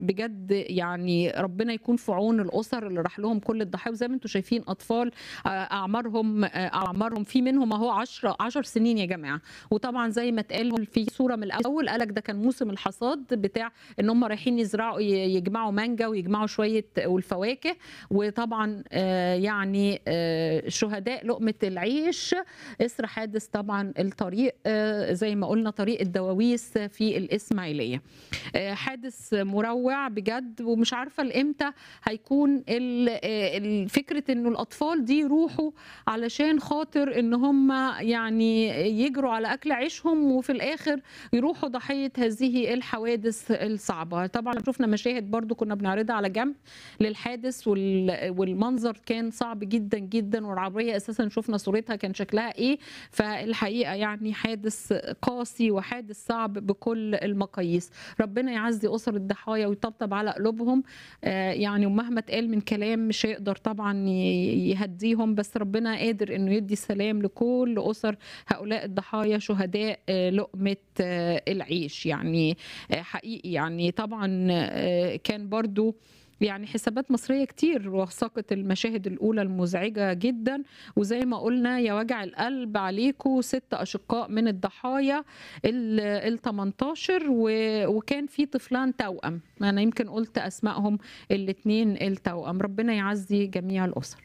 بجد يعني ربنا يكون في عون الاسر اللي راح لهم كل الضحايا وزي ما انتم شايفين اطفال آه، اعمارهم آه، اعمارهم في منهم اهو 10 10 سنين يا جماعه وطبعا زي ما اتقال في صوره من الاول قالك ده كان موسم الحصاد بتاع ان هم رايحين يزرعوا ي- يجمعوا مانجا ويجمعوا شويه والفواكه وطبعا آه، يعني آه، شهداء لقمه العيش اسر حادث طبعا الطريق آه، زي ما قلنا طريق الدواويس في الاسماعيليه آه، حادث مروع بجد ومش عارفه لامتى هيكون ال- آه، ال- فكره انه الاطفال دي يروحوا علشان خاطر ان هم يعني يجروا على اكل عيشهم وفي الاخر يروحوا ضحيه هذه الحوادث الصعبه طبعا شفنا مشاهد برضو كنا بنعرضها على جنب للحادث وال- والمنظر كان صعب جدا جدا والعربيه اساسا شفنا صورتها كان شكلها ايه فالحقيقه يعني حادث قاسي وحادث صعب بكل المقاييس ربنا يعزي اسر الضحايا ويطبطب على قلوبهم آه، يعني ومهما اتقال من كلام مش هيقدر طبعا ي- يهديهم بس ربنا قادر انه يدي السلام لكل اسر هؤلاء الضحايا شهداء آه، لقمه آه، العيش يعني آه، حقيقي يعني طبعا آه، كان برضو يعني حسابات مصرية كتير وثقت المشاهد الأولى المزعجة جدا وزي ما قلنا يا وجع القلب عليكم ست أشقاء من الضحايا ال 18 وكان في طفلان توأم أنا يمكن قلت أسمائهم الاثنين التوأم ربنا يعزي جميع الأسر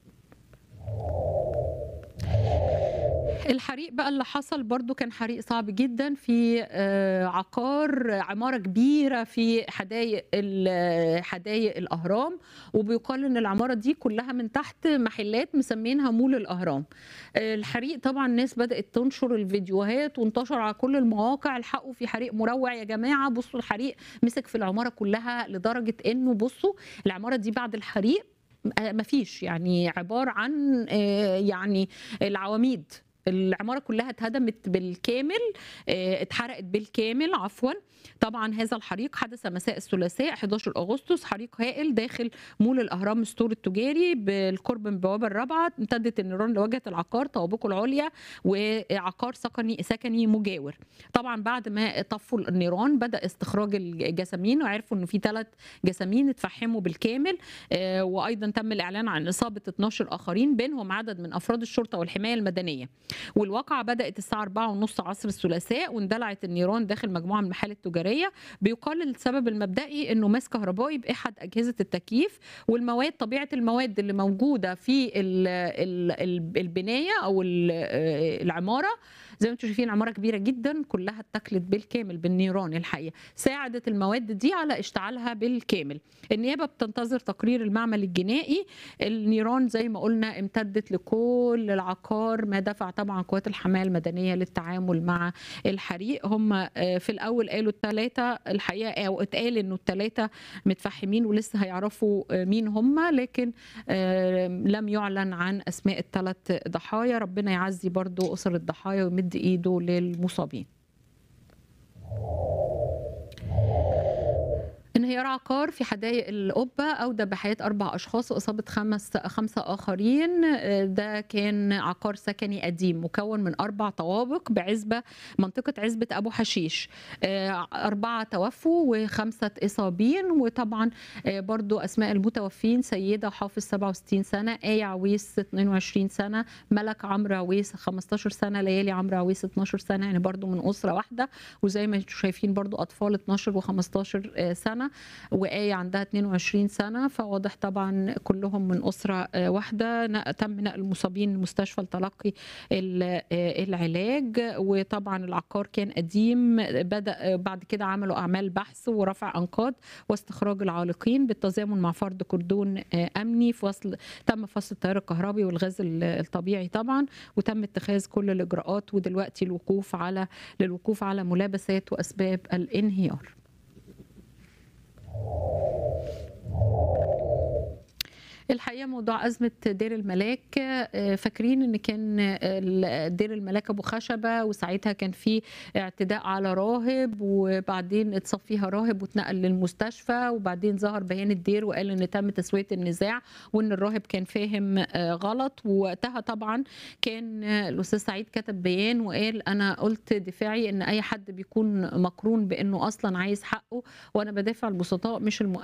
الحريق بقى اللي حصل برضو كان حريق صعب جدا في آه، عقار عمارة كبيرة في حدائق ال- حدائق الأهرام وبيقال إن العمارة دي كلها من تحت محلات مسمينها مول الأهرام آه، الحريق طبعا الناس بدأت تنشر الفيديوهات وانتشر على كل المواقع الحقوا في حريق مروع يا جماعة بصوا الحريق مسك في العمارة كلها لدرجة إنه بصوا العمارة دي بعد الحريق آه، مفيش يعني عبارة عن آه، يعني العواميد العمارة كلها اتهدمت بالكامل آه، اتحرقت بالكامل عفوا طبعا هذا الحريق حدث مساء الثلاثاء 11 اغسطس حريق هائل داخل مول الاهرام ستور التجاري بالقرب من البوابه الرابعه امتدت النيران لواجهه العقار طوابقه العليا وعقار سكني سكني مجاور طبعا بعد ما طفوا النيران بدا استخراج الجسامين وعرفوا انه في ثلاث جسامين اتفحموا بالكامل آه، وايضا تم الاعلان عن اصابه 12 اخرين بينهم عدد من افراد الشرطه والحمايه المدنيه والواقعه بدات الساعه 4:30 عصر الثلاثاء واندلعت النيران داخل مجموعه من المحال التجاريه بيقال السبب المبدئي انه ماس كهربائي باحد اجهزه التكييف والمواد طبيعه المواد اللي موجوده في ال ال ال البنايه او ال- آه، العماره زي ما انتم شايفين عماره كبيره جدا كلها اتكلت بالكامل بالنيران الحقيقه ساعدت المواد دي على اشتعالها بالكامل النيابه بتنتظر تقرير المعمل الجنائي النيران زي ما قلنا امتدت لكل العقار ما دفع طبعا قوات الحمايه المدنيه للتعامل مع الحريق هم آه، في الاول قالوا الثلاثه الحقيقه او اتقال انه الثلاثه متفحمين ولسه هيعرفوا آه، مين هم لكن آه، لم يعلن عن اسماء الثلاث ضحايا ربنا يعزي برضو اسر الضحايا ويمد ايده للمصابين انهيار عقار في حدائق القبة أودى بحياة أربع أشخاص وإصابة خمس خمسة آخرين آه، ده كان عقار سكني قديم مكون من أربع طوابق بعزبة منطقة عزبة أبو حشيش آه، أربعة توفوا وخمسة إصابين وطبعا آه، برضو أسماء المتوفين سيدة حافظ 67 سنة آية عويس 22 سنة ملك عمرو عويس 15 سنة ليالي عمرو عويس 12 سنة يعني برضو من أسرة واحدة وزي ما انتم شايفين برضو أطفال 12 و15 سنة وآية عندها 22 سنة فواضح طبعا كلهم من أسرة آه، واحدة ن- تم نقل المصابين للمستشفى لتلقي ال- آه، العلاج وطبعا العقار كان قديم بدأ آه، بعد كده عملوا أعمال بحث ورفع أنقاض واستخراج العالقين بالتزامن مع فرض كردون آه، أمني فصل تم فصل التيار الكهربي والغاز ال- الطبيعي طبعا وتم اتخاذ كل الإجراءات ودلوقتي الوقوف على للوقوف على ملابسات وأسباب الانهيار الحقيقه موضوع ازمه دير الملاك آه، فاكرين ان كان ال- دير الملاك ابو خشبه وساعتها كان في اعتداء على راهب وبعدين اتصاب فيها راهب واتنقل للمستشفى وبعدين ظهر بيان الدير وقال ان تم تسويه النزاع وان الراهب كان فاهم آه، غلط ووقتها طبعا كان آه، الاستاذ سعيد كتب بيان وقال انا قلت دفاعي ان اي حد بيكون مقرون بانه اصلا عايز حقه وانا بدافع البسطاء مش